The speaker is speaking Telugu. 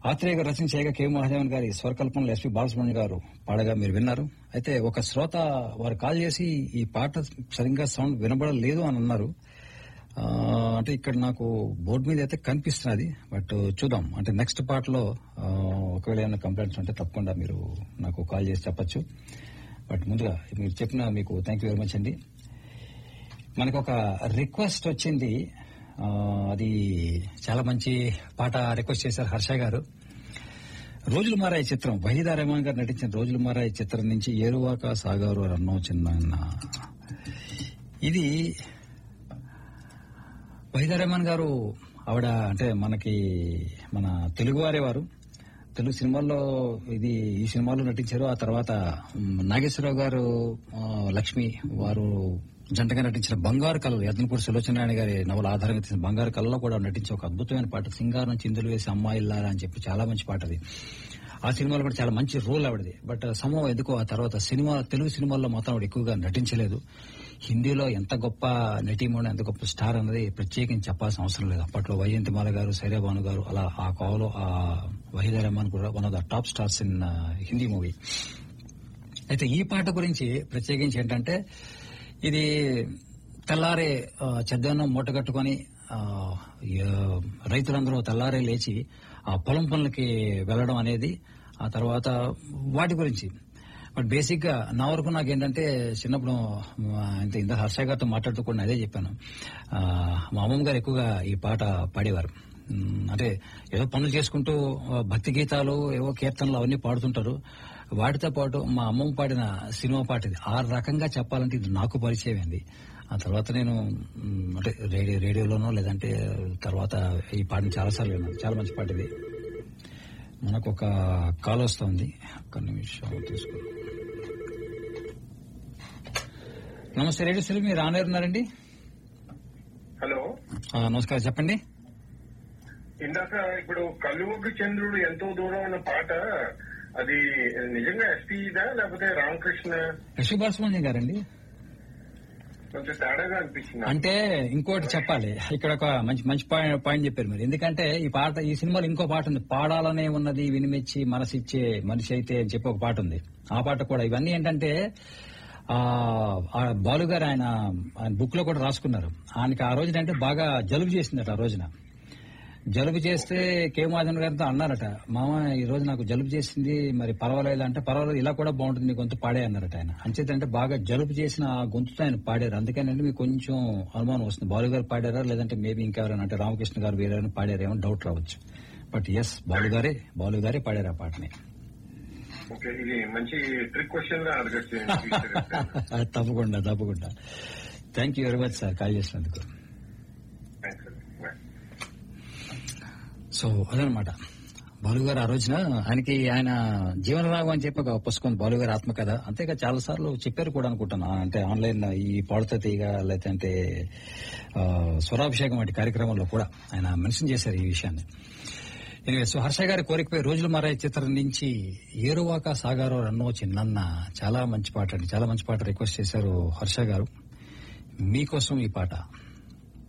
ఆత్రేయ గారు రచన చేయగా కె మహాదేవన్ గారి స్వరకల్పనలో ఎస్పి బాలసుబ్రహ్మణ్యం గారు పాడగా మీరు విన్నారు అయితే ఒక శ్రోత వారు కాల్ చేసి ఈ పాట సరిగ్గా సౌండ్ వినబడలేదు అని అన్నారు ఆ, అంటే ఇక్కడ నాకు బోర్డు మీద అయితే కనిపిస్తున్నది బట్ చూద్దాం అంటే నెక్స్ట్ పార్ట్లో ఆ, ఒకవేళ ఏమైనా కంప్లైంట్స్ ఉంటే తప్పకుండా మీరు నాకు కాల్ చేసి చెప్పొచ్చు బట్ ముందుగా మీరు చెప్పిన మీకు థ్యాంక్ యూ వెరీ మచ్ అండి మనకు ఒక రిక్వెస్ట్ వచ్చింది ఆ, అది చాలా మంచి పాట రిక్వెస్ట్ చేశారు హర్ష గారు రోజులు మారాయి చిత్రం వహీదా రెహమాన్ గారు నటించిన రోజులు మారాయి చిత్రం నుంచి ఏరువాక సాగారు రన్నో చిన్న ఇది వహీదా రెహమాన్ గారు ఆవిడ అంటే మనకి మన తెలుగువారే వారు తెలుగు సినిమాల్లో ఇది ఈ సినిమాలో నటించారు ఆ తర్వాత మ్, నాగేశ్వరరావు గారు ఆ, లక్ష్మి వారు జంటగా నటించిన బంగారు కళలు యత్నపూడి సులోచనారాయణ గారి నవల ఆధారంగా తీసిన బంగారు కళలో కూడా నటించే ఒక అద్భుతమైన పాట సింగారం చిందులు వేసి అమ్మాయిల్లారా అని చెప్పి చాలా మంచి పాట అది ఆ సినిమాలో కూడా చాలా మంచి రోల్ ఆవిడది బట్ సమూహం ఎందుకో ఆ తర్వాత సినిమా తెలుగు సినిమాల్లో మాత్రం ఆవిడ ఎక్కువగా నటించలేదు హిందీలో ఎంత గొప్ప నటీమణి ఎంత గొప్ప స్టార్ అన్నది ప్రత్యేకించి చెప్పాల్సిన అవసరం లేదు అప్పట్లో వైజయంతిమాల గారు సైరాబాను గారు అలా ఆ కోవలో ఆ వహీదా రెహమాన్ కూడా one of the top stars in Hindi movie అయితే ఈ పాట గురించి ప్రత్యేకించి ఏంటంటే ఇది తెల్లారే ఆ, చెద్దన్నం మూటగట్టుకొని ఆ, యా- రైతులందరూ తెల్లారే లేచి ఆ పొలం పనులకి వెళ్ళడం అనేది ఆ తర్వాత వాటి గురించి బట్ బేసిక్ గా నా వరకు నాకు ఏంటంటే చిన్నప్పుడు ఆ, ఇంత ఇంత హర్ష గారితో మాట్లాడుతూ కూడా నేను అదే చెప్పాను ఆ, మా అమ్మమ్మ గారు ఎక్కువగా ఈ పాట పాడేవారు ఉమ్, అంటే ఏదో పనులు చేసుకుంటూ ఆ, భక్తి గీతాలు ఏవో కీర్తనలు అవన్నీ పాడుతుంటారు వాటితో పాటు మా అమ్మమ్మ పాడిన సినిమా పాట ఇది ఆ రకంగా చెప్పాలంటే ఇది నాకు పరిచయం అయింది ఆ తర్వాత నేను ఉమ్, అంటే రేడియో రేడియోలోనో లేదంటే తర్వాత ఈ పాటను చాలాసార్లు విన్నాను చాలా మంచి పాట ఇది మనకు ఒక కాల్ వస్తుంది ఒక్క నిమిషం తీసుకో నమస్తే రేడియో సెల్ మీరు ఆన్ ఉన్నారండి హలో నమస్కారం చెప్పండి ఇందాక ఇప్పుడు కలువకు చంద్రుడు ఎంతో దూరం అన్న పాట అది నిజంగా ఎస్పీదా లేకపోతే రామకృష్ణ యశు బాలసుబ్రహ్మణ్యం గారండి కొంచెం తేడాగా అనిపించింది నాకు. అంటే ఇంకోటి చెప్పాలి ఇక్కడ ఒక మంచి మంచి పాయింట్ పాయింట్ చెప్పారు మీరు ఎందుకంటే ఈ పాట ఈ సినిమాలో ఇంకో పాట ఉంది పాడాలనే ఉన్నది వినిమెచ్చి మనసిచ్చే మనిషి అయితే అని చెప్పి ఒక పాట ఉంది ఆ పాట కూడా ఇవన్నీ ఏంటంటే ఆ ఆ బాలు గారు ఆయన ఆయన బుక్ లో కూడా రాసుకున్నారు ఆయనకి ఆ రోజున అంటే బాగా జలుబు చేసిందట ఆ రోజున జలుబు చేస్తే కే మాధవన్ గారితో అన్నారట మామ ఈ రోజు నాకు జలుబు చేసింది మరి పర్వాలేదు అంటే పర్వాలేదు ఇలా కూడా బాగుంటుంది నీ గొంతు పాడే అన్నారట ఆయన అంచేతంటే బాగా జలుబు చేసిన ఆ గొంతుతో ఆయన పాడారు అందుకని మీకు కొంచెం అనుమానం వస్తుంది బాలు గారు పాడారా లేదంటే మేబీ ఇంకెవరైనా అంటే రామకృష్ణ గారు వేరే పాడారేమో డౌట్ రావచ్చు బట్ ఎస్ బాలు గారే బాలు గారే పాడారు ఆ పాటని ఓకే ఇది మంచి ట్రిక్ క్వశ్చన్ గా అడగచ్చు తప్పకుండా తప్పకుండా thank you very much sir call చేసినందుకు సో అదనమాట బాలుగారు ఆ రోజున ఆయనకి ఆయన జీవనరాగం అని చెప్పి ఒక పుస్తకం బాలుగారి ఆత్మకథ అంతేగా చాలా సార్లు చెప్పారు కూడా అనుకుంటాను ఆ, అంటే ఆన్లైన్ ఈ పాడుత తీగ లేదంటే ఆ, స్వరాభిషేకం వంటి కార్యక్రమంలో కూడా ఆయన మెన్షన్ చేశారు ఈ విషయాన్ని ఎనివే సో హర్ష గారి కోరికపై రోజులు మారాయి చిత్రం నుంచి ఏరువాక సాగారో రన్నో చిన్నన్న చాలా మంచి పాట అండి చాలా మంచి పాట రిక్వెస్ట్ చేశారు హర్ష గారు మీకోసం ఈ పాట